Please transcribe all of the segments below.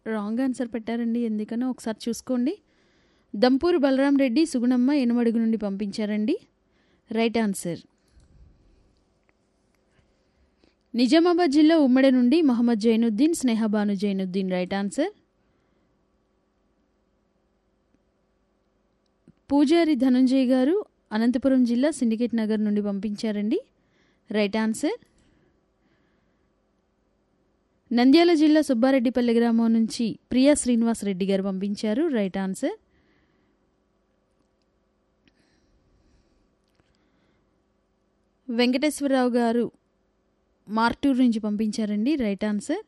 wrong answer పెట్టారండి ఎందుకనో ఒకసారి చూసుకోండి దంపూరు బలరాం రెడ్డి సుగుణమ్మ ఎనుమడుగు నుండి పంపించారండి రైట్ ఆన్సర్ నిజామాబాద్ జిల్లా ఉమ్మడి నుండి మహమ్మద్ జైనుద్దీన్ స్నేహబాను జైనుద్దీన్ రైట్ ఆన్సర్ పూజారి ధనుంజయ్ గారు అనంతపురం జిల్లా సిండికేట్ నగర్ నుండి పంపించారండి రైట్ ఆన్సర్ నంద్యాల జిల్లా సుబ్బారెడ్డిపల్లి గ్రామం నుంచి ప్రియా శ్రీనివాస్ రెడ్డి గారు పంపించారు రైట్ ఆన్సర్ వెంకటేశ్వరరావు గారు మార్టూర్ నుంచి పంపించారండి రైట్ ఆన్సర్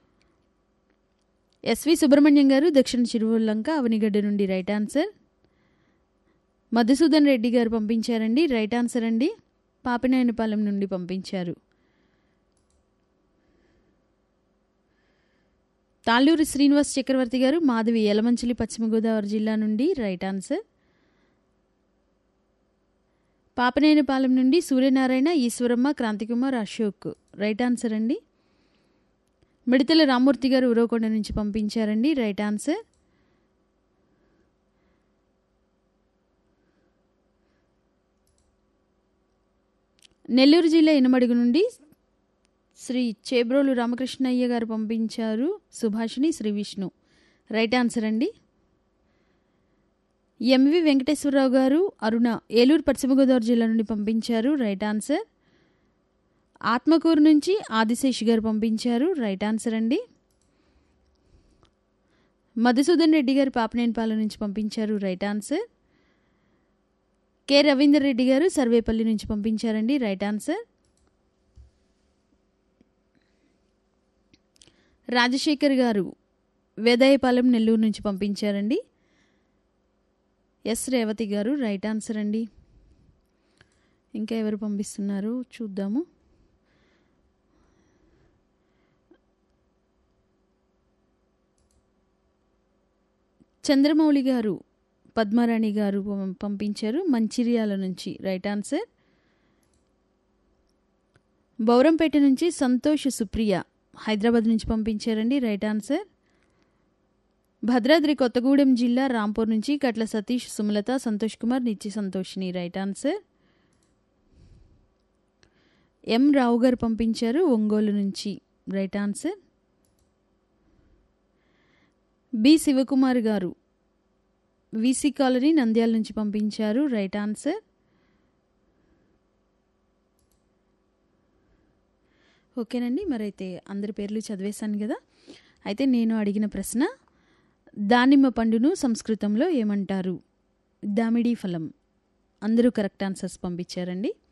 ఎస్వి సుబ్రహ్మణ్యం గారు దక్షిణ చిరువల్లంక అవనిగడ్డ నుండి రైట్ ఆన్సర్ మధుసూదన్ రెడ్డి గారు పంపించారండి రైట్ ఆన్సర్ అండి పాపినాయనపాలెం నుండి పంపించారు తాళ్ళూరి శ్రీనివాస్ చక్రవర్తి గారు మాధవి యలమంచిలి పశ్చిమ గోదావరి జిల్లా నుండి రైట్ ఆన్సర్ పాపనేనిపాలెం నుండి సూర్యనారాయణ ఈశ్వరమ్మ క్రాంతికుమార్ అశోక్ రైట్ ఆన్సర్ అండి మిడతల రామ్మూర్తి గారు ఉరవకొండ నుంచి పంపించారండి రైట్ ఆన్సర్ నెల్లూరు జిల్లా ఇనమడుగు నుండి శ్రీ చేబ్రోలు రామకృష్ణయ్య గారు పంపించారు సుభాషిణి శ్రీ విష్ణు రైట్ ఆన్సర్ అండి ఎంవి వెంకటేశ్వరరావు గారు అరుణ ఏలూరు పశ్చిమ గోదావరి జిల్లా నుండి పంపించారు రైట్ ఆన్సర్ ఆత్మకూరు నుంచి ఆదిశేష్ గారు పంపించారు రైట్ ఆన్సర్ అండి మధుసూదన్ రెడ్డి గారు పాపనేనిపాలెం నుంచి పంపించారు right answer K Ravinder Reddy గారు సర్వేపల్లి నుంచి పంపించారండి రైట్ ఆన్సర్ రాజశేఖర్ గారు వేదాయపాలెం నెల్లూరు నుంచి పంపించారండి ఎస్ రేవతి గారు రైట్ ఆన్సర్ అండి ఇంకా ఎవరు పంపిస్తున్నారు చూద్దాము చంద్రమౌళి గారు పద్మారాణి గారు పం- పంపించారు మంచిర్యాల నుంచి రైట్ ఆన్సర్ బౌరంపేట నుంచి సంతోష్ సుప్రియ హైదరాబాద్ నుంచి పంపించారండి రైట్ ఆన్సర్ భద్రాద్రి కొత్తగూడెం జిల్లా రాంపూర్ నుంచి కట్ల Satish Sumalatha Santosh Kumar Nithya Santoshini right answer M Rao గారు పంపించారు ఒంగోలు నుంచి రైట్ ఆన్సర్ బి శివకుమార్ గారు వీసీ కాలనీ నంద్యాల నుంచి పంపించారు రైట్ ఆన్సర్ ఓకేనండి మరైతే అందరి పేర్లు చదివేశాను కదా అయితే నేను అడిగిన ప్రశ్న దానిమ్మ పండును సంస్కృతంలో ఏమంటారు దామిడి ఫలం అందరూ కరెక్ట్ ఆన్సర్స్ పంపించారండి